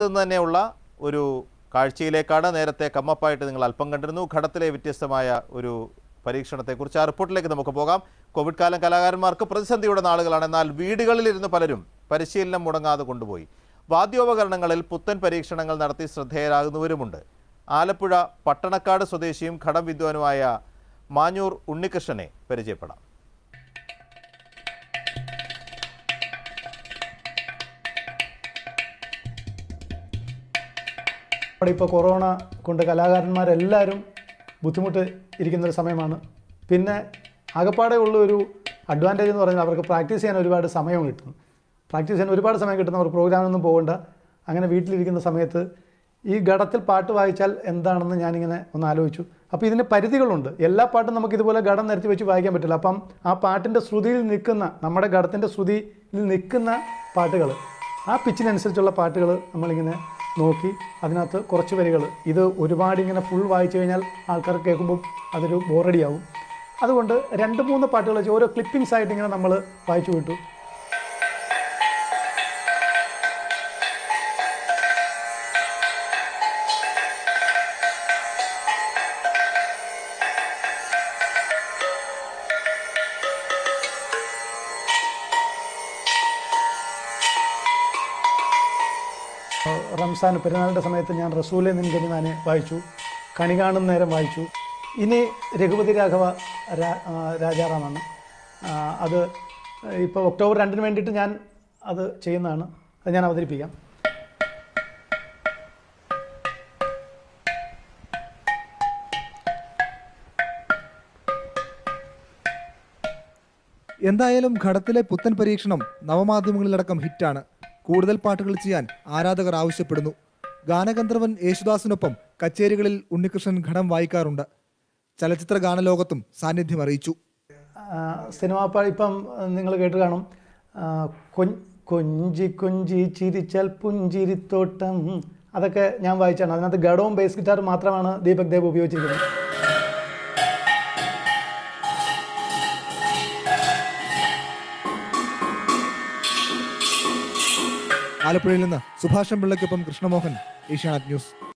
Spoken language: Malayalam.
നിന്ന് തന്നെയുള്ള ഒരു കാഴ്ചയിലേക്കാണ് നേരത്തെ കമ്മപ്പായിട്ട് നിങ്ങൾ അല്പം കണ്ടിരുന്നു ഘടത്തിലെ വ്യത്യസ്തമായ ഒരു പരീക്ഷണത്തെക്കുറിച്ച് ആ റിപ്പോർട്ടിലേക്ക് നമുക്ക് പോകാം കോവിഡ് കാലം കലാകാരന്മാർക്ക് പ്രതിസന്ധിയുടെ നാളുകളാണ് എന്നാൽ വീടുകളിലിരുന്ന് പലരും പരിശീലനം മുടങ്ങാതെ കൊണ്ടുപോയി വാദ്യോപകരണങ്ങളിൽ പുത്തൻ പരീക്ഷണങ്ങൾ നടത്തി ശ്രദ്ധേയരാകുന്നവരുമുണ്ട് ആലപ്പുഴ പട്ടണക്കാട് സ്വദേശിയും ഘടം വിദ്വാനുമായ മാഞ്ഞൂർ ഉണ്ണികൃഷ്ണനെ പരിചയപ്പെടാം അവിടെ ഇപ്പോൾ കൊറോണ കൊണ്ട് കലാകാരന്മാരെല്ലാവരും ബുദ്ധിമുട്ട് ഇരിക്കുന്നൊരു സമയമാണ് പിന്നെ ആകപ്പാടെ ഉള്ള ഒരു അഡ്വാൻറ്റേജ് എന്ന് പറഞ്ഞാൽ അവർക്ക് പ്രാക്ടീസ് ചെയ്യാൻ ഒരുപാട് സമയം കിട്ടും പ്രാക്ടീസ് ചെയ്യാൻ ഒരുപാട് സമയം കിട്ടുന്ന അവർ പ്രോഗ്രാമൊന്നും പോകണ്ട അങ്ങനെ വീട്ടിലിരിക്കുന്ന സമയത്ത് ഈ ഘടത്തിൽ പാട്ട് വായിച്ചാൽ എന്താണെന്ന് ഞാനിങ്ങനെ ഒന്ന് ആലോചിച്ചു അപ്പോൾ ഇതിന് പരിധികളുണ്ട് എല്ലാ പാട്ടും നമുക്ക് ഇതുപോലെ ഘടം നിരത്തി വെച്ച് വായിക്കാൻ പറ്റില്ല അപ്പം ആ പാട്ടിൻ്റെ ശ്രുതിയിൽ നിൽക്കുന്ന നമ്മുടെ ഘടത്തിൻ്റെ ശ്രുതിയിൽ നിൽക്കുന്ന പാട്ടുകൾ ആ പിച്ചിനനുസരിച്ചുള്ള പാട്ടുകൾ നമ്മളിങ്ങനെ നോക്കി അതിനകത്ത് കുറച്ച് വരികൾ ഇത് ഒരുപാട് ഇങ്ങനെ ഫുൾ വായിച്ചു കഴിഞ്ഞാൽ ആൾക്കാർ കേൾക്കുമ്പോൾ അതൊരു ബോറടിയാവും അതുകൊണ്ട് രണ്ട് മൂന്ന് പാട്ടുകൾ വെച്ച് ഓരോ ക്ലിപ്പിങ്സ് ആയിട്ട് ഇങ്ങനെ നമ്മൾ വായിച്ചു വിട്ടു റംസാൻ പെരുന്നാളിൻ്റെ സമയത്ത് ഞാൻ റസൂലെ നിൻകനിമാനെ വായിച്ചു കണി കാണുന്ന നേരം വായിച്ചു ഇനി രഘുപതി രാഘവ രാ- ആ, രാജാറാമാണ് ആ, അത് ഇപ്പോൾ ഒക്ടോബർ രണ്ടിന് വേണ്ടിയിട്ട് ഞാൻ അത് ചെയ്യുന്നതാണ് അത് ഞാൻ അവതരിപ്പിക്കാം എന്തായാലും ഘടത്തിലെ പുത്തൻ പരീക്ഷണം നവമാധ്യമങ്ങളിലടക്കം ഹിറ്റാണ് കൂടുതൽ പാട്ടുകൾ ചെയ്യാൻ ആരാധകർ ആവശ്യപ്പെടുന്നു ഗാനഗന്ധർവൻ യേശുദാസിനൊപ്പം കച്ചേരികളിൽ ഉണ്ണികൃഷ്ണൻ ഘടം വായിക്കാറുണ്ട് ചലച്ചിത്ര ഗാനലോകത്തും സാന്നിധ്യം അറിയിച്ചു ആ, സിനിമാ പാ ഇപ്പം നിങ്ങൾ കേട്ട് കാണും ആ, കൊൻ- കൊഞ്ചി കൊഞ്ചി ചിരിച്ചാൽ പുഞ്ചിരിത്തോട്ടം അതൊക്കെ ഞാൻ വായിച്ചാണ് അതിനകത്ത് ഘടവും ബേസ് ഗിറ്റാർ മാത്രമാണ് ദീപക് ദേവ് ഉപയോഗിച്ചിരിക്കുന്നത് ആലപ്പുഴയിൽ നിന്ന് സുഭാഷം പിള്ളയ്ക്കൊപ്പം കൃഷ്ണമോഹൻ ഏഷ്യാനെറ്റ് ന്യൂസ്